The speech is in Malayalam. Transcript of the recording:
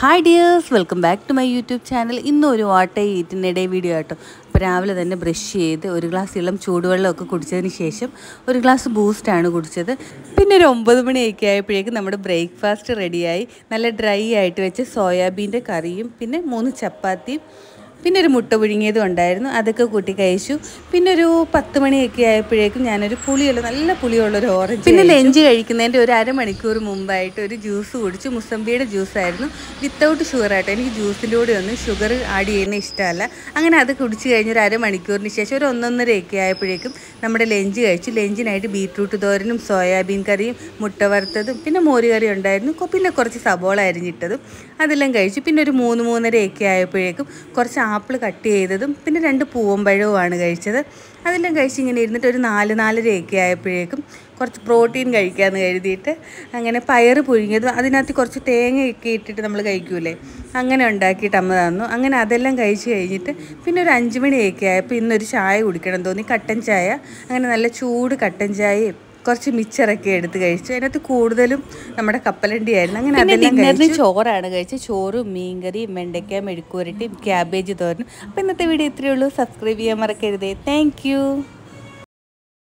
hi dears welcome back to my YouTube channel ഇന്നും ഒരു വാട്ട ഈറ്റിനിടെ വീഡിയോ ആട്ടോ അപ്പോൾ രാവിലെ തന്നെ ബ്രഷ് ചെയ്ത് ഒരു ഗ്ലാസ് ഇളം ചൂടുവെള്ളമൊക്കെ കുടിച്ചതിന് ശേഷം ഒരു ഗ്ലാസ് ബൂസ്റ്റാണ് കുടിച്ചത് പിന്നെ ഒരു ഒമ്പത് മണിയൊക്കെ ആയപ്പോഴേക്കും നമ്മുടെ ബ്രേക്ക്ഫാസ്റ്റ് റെഡിയായി നല്ല ഡ്രൈ ആയിട്ട് വെച്ച സോയാബീൻ്റെ കറിയും പിന്നെ മൂന്ന് ചപ്പാത്തിയും പിന്നെ ഒരു മുട്ട പുഴുങ്ങിയതും ഉണ്ടായിരുന്നു അതൊക്കെ കൂട്ടി കഴിച്ചു പിന്നെ ഒരു പത്ത് മണിയൊക്കെ ആയപ്പോഴേക്കും ഞാനൊരു പുളിയുള്ള നല്ല പുളിയുള്ള ഒരു ഓറഞ്ച് പിന്നെ ലഞ്ച് കഴിക്കുന്നതിൻ്റെ ഒരു അരമണിക്കൂർ മുമ്പായിട്ട് ഒരു ജ്യൂസ് കുടിച്ചു മുസമ്പിയുടെ ജ്യൂസായിരുന്നു വിത്തൗട്ട് ഷുഗർ ആയിട്ട് എനിക്ക് ജ്യൂസിൻ്റെ കൂടെ ഒന്നും ഷുഗർ ആഡ് ചെയ്യുന്ന ഇഷ്ടമല്ല അങ്ങനെ അത് കുടിച്ച് കഴിഞ്ഞ് ഒരു അരമണിക്കൂറിന് ശേഷം ഒരു ഒന്നൊന്നരയൊക്കെ ആയപ്പോഴേക്കും നമ്മുടെ ലഞ്ച് കഴിച്ചു ലഞ്ചിനായിട്ട് ബീട്രൂട്ട് തോരനും സോയാബീൻ കറിയും മുട്ട വറുത്തതും പിന്നെ മോര് കറി ഉണ്ടായിരുന്നു കൊ- പിന്നെ കുറച്ച് സബോള അരിഞ്ഞിട്ടതും അതെല്ലാം കഴിച്ചു പിന്നെ ഒരു മൂന്ന് മൂന്നരയൊക്കെ ആയപ്പോഴേക്കും കുറച്ച് ആപ്പിൾ കട്ട് ചെയ്തതും പിന്നെ രണ്ട് പൂവമ്പഴവുമാണ് കഴിച്ചത് അതെല്ലാം കഴിച്ച് ഇങ്ങനെ ഇരുന്നിട്ട് ഒരു നാല് നാലരയൊക്കെ ആയപ്പോഴേക്കും കുറച്ച് പ്രോട്ടീൻ കഴിക്കാമെന്ന് കരുതിയിട്ട് അങ്ങനെ പയറ് പുഴുങ്ങിയതും അതിനകത്ത് കുറച്ച് തേങ്ങയൊക്കെ ഇട്ടിട്ട് നമ്മൾ കഴിക്കൂലേ അങ്ങനെ ഉണ്ടാക്കിയിട്ട് അമ്മ തന്നു അങ്ങനെ അതെല്ലാം കഴിച്ച് കഴിഞ്ഞിട്ട് പിന്നെ ഒരു അഞ്ച് മണിയൊക്കെ ആയപ്പോൾ ഇന്നൊരു ചായ കുടിക്കണം തോന്നി കട്ടൻ ചായ അങ്ങനെ നല്ല ചൂട് കട്ടൻ ചായയും കുറച്ച് മിച്ചറൊക്കെ എടുത്ത് കഴിച്ചു അതിനകത്ത് കൂടുതലും നമ്മുടെ കപ്പലണ്ടി ആയിരുന്നു അങ്ങനെ അതെല്ലാം കഴിച്ചു ചോറാണ് കഴിച്ചത് ചോറും മീൻകറിയും വെണ്ടയ്ക്ക മെഴുക്കുവരട്ടിയും ക്യാബേജ് തോരനും അപ്പോൾ ഇന്നത്തെ വീഡിയോ ഇത്രയേ ഉള്ളൂ സബ്സ്ക്രൈബ് ചെയ്യാൻ മറക്കരുതേ താങ്ക്